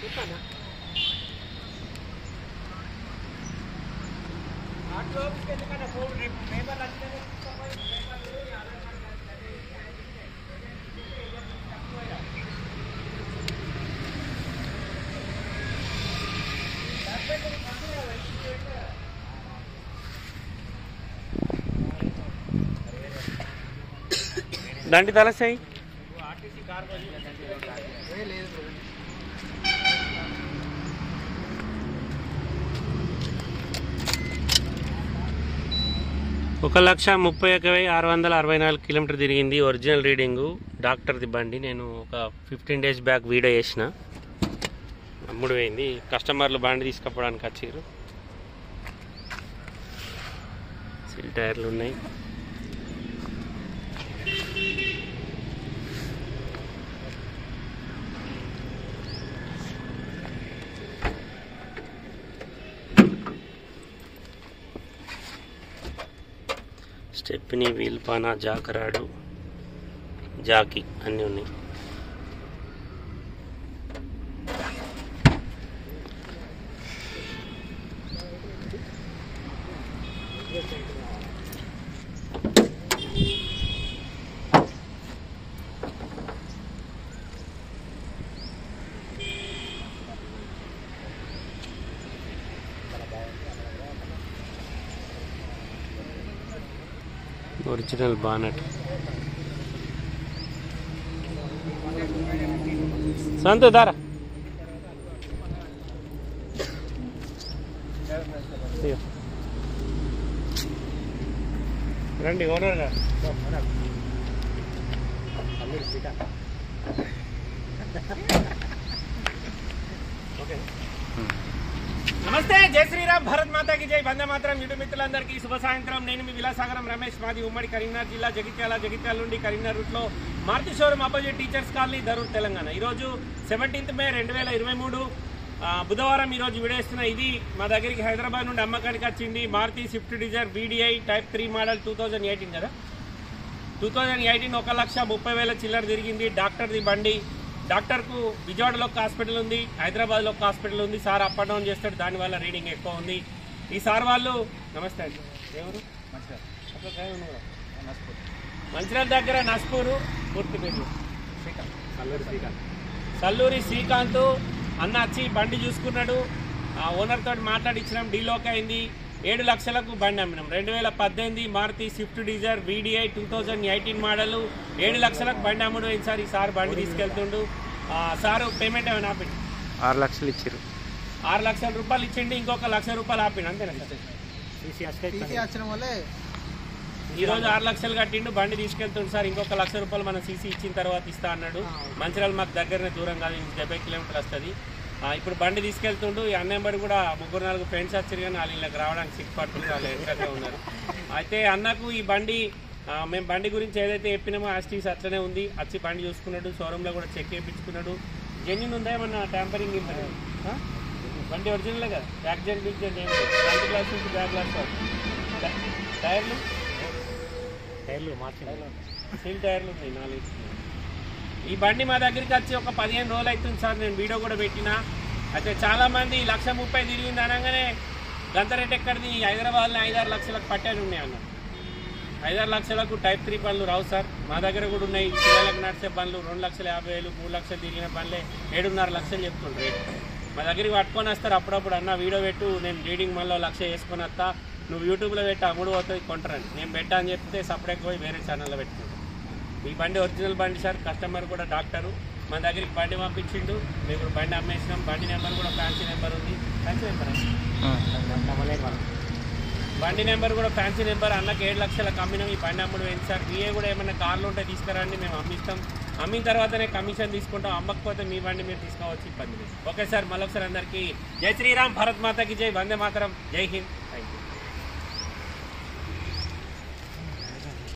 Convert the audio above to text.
దండి తలసాయి ఒక లక్ష ముప్పై ఒక వెయ్యి ఆరు వందల అరవై నాలుగు కిలోమీటర్ తిరిగింది ఒరిజినల్ రీడింగు డాక్టర్ది బండి నేను ఒక ఫిఫ్టీన్ డేస్ బ్యాక్ వీడియో చేసిన అమ్ముడు పోయింది కస్టమర్లు బండి తీసుకపోవడానికి వచ్చారు సిల్ టైర్లు ఉన్నాయి స్టెప్ని వీల్ పానా జాకరాడు జాకీ అన్నీ ఉన్నాయి ఒరిజినల్ బానట్ సంతు దారా ఇయ్యో. రండి ఓనర్ గారు నమస్తే జై శ్రీరామ్ భారత్ మాతాకి జై వందే మాత్రం యూట్యూబ్ మిత్రులందరికీ శుభ సాయంత్రం నేను మీ విలాసాగరం రమేష్ మాది ఉమ్మడి కరీంనగర్ జిల్లా జగిత్యాల జగిత్యాల నుండి కరీంనగర్ రూట్ లో Maruti showroom opposite teachers colony Dharur Telangana ఈ రోజు సెవెంటీన్త్ మే రెండు వేల ఇరవై మూడు బుధవారం ఈ రోజు విడేస్తున్న ఇది మా దగ్గరికి హైదరాబాద్ నుండి అమ్మకానికి వచ్చింది Maruti Swift Dzire VDI type three model two thousand eighteen కదా టూ థౌజండ్ ఎయిటీన్ ఒక లక్ష ముప్పై వేల చిల్లర తిరిగింది డాక్టర్ది బండి డాక్టర్కు విజయవాడలో ఒక హాస్పిటల్ ఉంది హైదరాబాద్లో ఒక హాస్పిటల్ ఉంది సార్ అప్ అండ్ డౌన్ చేస్తాడు దానివల్ల రీడింగ్ ఎక్కువ ఉంది ఈ సార్ వాళ్ళు నమస్తే అండి ఎవరు అట్లా డ్రైవర్ ఉన్నారా? మంచిర్యాల దగ్గర నస్పూరు పూర్తి పేరు సల్లూరి శ్రీకాంత్ అన్న వచ్చి బండి చూసుకున్నాడు ఆ ఓనర్ తోటి మాట్లాడిచ్చినాం డీలోకి అయింది ఏడు లక్షలకు బండి అమ్మినాం రెండు వేల పద్దెనిమిది Maruti Swift Dzire VDI two thousand eighteen model ఏడు లక్షలకు బండి అమ్ముడు అయింది సార్ ఈ సార్ బండి తీసుకెళ్తుండు ఆ, సారు పేమెంట్ ఏమైనా ఆపిండు ఆరు లక్షలు ఇచ్చారు ఆరు లక్షల రూపాయలు ఇచ్చిండి ఇంకొక లక్ష రూపాయలు ఆపిండు అంతేనా సార్ టీసీ వచ్చిన వల్లే ఈ రోజు ఆరు లక్షలు కట్టిండు బండి తీసుకెళ్తుండు సార్ ఇంకొక లక్ష రూపాయలు మనం సీసీ ఇచ్చిన తర్వాత ఇస్తా అన్నాడు మంచిర్యాల మాకు దగ్గరనే దూరం కాదు ఇంక డెబ్బై కిలోమీటర్లు వస్తుంది ఇప్పుడు బండి తీసుకెళ్తుండు ఈ అన్నెంబడి కూడా ముగ్గురు నాలుగు ఫ్రెండ్స్ వచ్చారు కానీ వాళ్ళు ఇళ్ళకి రావడానికి సిగ్గుపడుతుంది వాళ్ళు వెనకాలే ఉన్నారు అయితే అన్నకు ఈ బండి ఆ, మేము బండి గురించి ఏదైతే చెప్పినామో ఆస్టీస్ అట్లనే ఉంది వచ్చి బండి చూసుకున్నాడు షోరూంలో కూడా చెక్ చేయించుకున్నాడు జెన్యున్ ఉందా ఏమన్నా ట్యాంపరింగ్ బండి ఒరిజినల్ కదా బ్యాక్ జెన్ బిగ్ జెన్ ఏమి ఫ్రంట్ గ్లాస్ నుంచి బ్యాక్ గ్లాస్ వరకు. టై- టైర్లు టైర్లు మార్చింది సీల్ టైర్లు ఉన్నాయి నాలుగు ఈ బండి మా దగ్గరికి వచ్చి ఒక పదిహేను రోజులు అవుతుంది సార్ నేను వీడియో కూడా పెట్టిన అయితే చాలా మంది లక్ష ముప్పై తిరిగింది అనగానే గంతరేట్ ఎక్కడిది హైదరాబాద్లో ఐదారు లక్షలకు పట్టాను ఉన్నాయి అన్న ఐదారు లక్షలకు టైప్ త్రీ బండ్లు రావు సార్ మా దగ్గర కూడా ఉన్నాయి పిల్లలకు నడిచే బండ్లు రెండు లక్షల యాభై వేలు మూడు లక్షలు తిరిగిన బండ్లే ఏడున్నర లక్షలు చెప్తుండ్రు రేట్ మా దగ్గరికి పట్టుకొని వస్తారు అప్పుడప్పుడు అన్న వీడియో పెట్టు నేను రీడింగ్ మళ్ళీ లక్ష వేసుకొని వస్తా నువ్వు యూట్యూబ్లో పెట్టి అమ్ముడు పోతుంది కొంటారని నేను పెట్టా అని చెప్తే సపరేట్ పోయి వేరే ఛానల్లో పెట్టుకుంటాను ఈ బండి ఒరిజినల్ బండి సార్ కస్టమర్ కూడా డాక్టరు మన దగ్గరికి బండి పంపించిండు మేము ఇప్పుడు బండి అమ్మేసినాం బండి నెంబర్ కూడా ఫ్యాన్సీ నెంబర్ ఉంది ఫ్యాన్సీ నెంబర్ బండి నెంబర్ కూడా ఫ్యాన్సీ నెంబర్ అన్నకి ఏడు లక్షలకు అమ్మినాం ఈ బండి అమ్ముడు ఏంటి సార్ మీఏ కూడా ఏమైనా కార్లు ఉంటే తీసుకురండి మేము అమ్మిస్తాం అమ్మిన తర్వాతనే కమిషన్ తీసుకుంటాం అమ్మకపోతే మీ బండి మీరు తీసుకోవచ్చు ఇబ్బంది లేదు ఓకే సార్ మళ్ళొకసారి అందరికీ జై శ్రీరామ్ భారత్ మాతకి జై వందే మాతరం జై హింద్